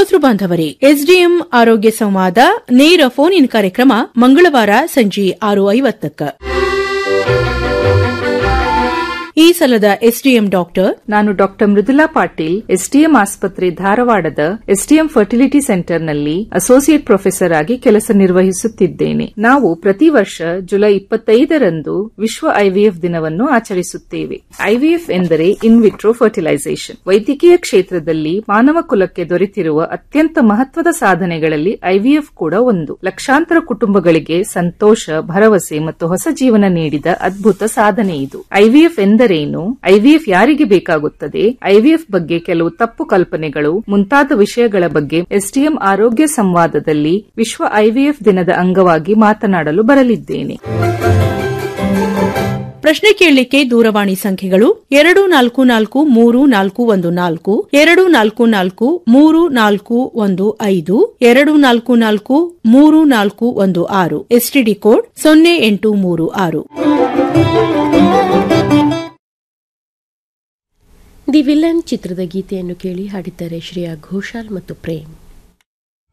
ಶ್ರೋತೃ ಬಾಂಧವರೇ ಎಸ್ಡಿಎಂ ಆರೋಗ್ಯ ಸಂವಾದ ನೇರ ಫೋನ್ ಇನ್ ಕಾರ್ಯಕ್ರಮ ಮಂಗಳವಾರ ಸಂಜೆ ಆರು ಐವತ್ತಕ್ಕ ಈ ಸಲದ ಎಸ್ಡಿಎಂ ಡಾಕ್ಟರ್ ನಾನು ಡಾಕ್ಟರ್ ಮೃದುಲಾ ಪಾಟೀಲ್ ಎಸ್ಡಿಎಂ ಆಸ್ಪತ್ರೆ ಧಾರವಾಡದ ಎಸ್ಡಿಎಂ ಫರ್ಟಿಲಿಟಿ ಸೆಂಟರ್ನಲ್ಲಿ ಅಸೋಸಿಯೇಟ್ ಪ್ರೊಫೆಸರ್ ಆಗಿ ಕೆಲಸ ನಿರ್ವಹಿಸುತ್ತಿದ್ದೇನೆ ನಾವು ಪ್ರತಿ ವರ್ಷ ಜುಲೈ ಇಪ್ಪತ್ತೈದರಂದು ವಿಶ್ವ ಐವಿಎಫ್ ದಿನವನ್ನು ಆಚರಿಸುತ್ತೇವೆ ಐವಿಎಫ್ ಎಂದರೆ ಇನ್ ವಿಟ್ರೋ ಫರ್ಟಿಲೈಸೇಷನ್ ವೈದ್ಯಕೀಯ ಕ್ಷೇತ್ರದಲ್ಲಿ ಮಾನವ ಕುಲಕ್ಕೆ ದೊರೆತಿರುವ ಅತ್ಯಂತ ಮಹತ್ವದ ಸಾಧನೆಗಳಲ್ಲಿ ಐವಿಎಫ್ ಕೂಡ ಒಂದು ಲಕ್ಷಾಂತರ ಕುಟುಂಬಗಳಿಗೆ ಸಂತೋಷ ಭರವಸೆ ಮತ್ತು ಹೊಸ ಜೀವನ ನೀಡಿದ ಅದ್ಭುತ ಸಾಧನೆ ಇದು ಐವಿಎಫ್ ಎಂದರೇನು ಐವಿಎಫ್ ಯಾರಿಗೆ ಬೇಕಾಗುತ್ತದೆ ಐವಿಎಫ್ ಬಗ್ಗೆ ಕೆಲವು ತಪ್ಪು ಕಲ್ಪನೆಗಳು ಮುಂತಾದ ವಿಷಯಗಳ ಬಗ್ಗೆ ಎಸ್ಡಿಎಂ ಆರೋಗ್ಯ ಸಂವಾದದಲ್ಲಿ ವಿಶ್ವ ಐವಿಎಫ್ ದಿನದ ಅಂಗವಾಗಿ ಮಾತನಾಡಲು ಬರಲಿದ್ದೇನೆ ಪ್ರಶ್ನೆ ಕೇಳಲಿಕ್ಕೆ ದೂರವಾಣಿ ಸಂಖ್ಯೆಗಳು ಎರಡು ನಾಲ್ಕು ನಾಲ್ಕು ಮೂರು ನಾಲ್ಕು ಒಂದು ನಾಲ್ಕು ಎರಡು ನಾಲ್ಕು ನಾಲ್ಕು ಮೂರು ನಾಲ್ಕು ಒಂದು ಐದು ಎರಡು ನಾಲ್ಕು ನಾಲ್ಕು ಮೂರು ನಾಲ್ಕು ಒಂದು ಆರು ಎಸ್ಟಿಡಿ ಕೋಡ್ ಸೊನ್ನೆ ಎಂಟು ಮೂರು ಆರು ದಿ ವಿಲನ್ ಚಿತ್ರದ ಗೀತೆಯನ್ನು ಕೇಳಿ ಹಾಡಿದ್ದಾರೆ ಶ್ರೇಯಾ ಘೋಷಾಲ್ ಮತ್ತು ಪ್ರೇಮ್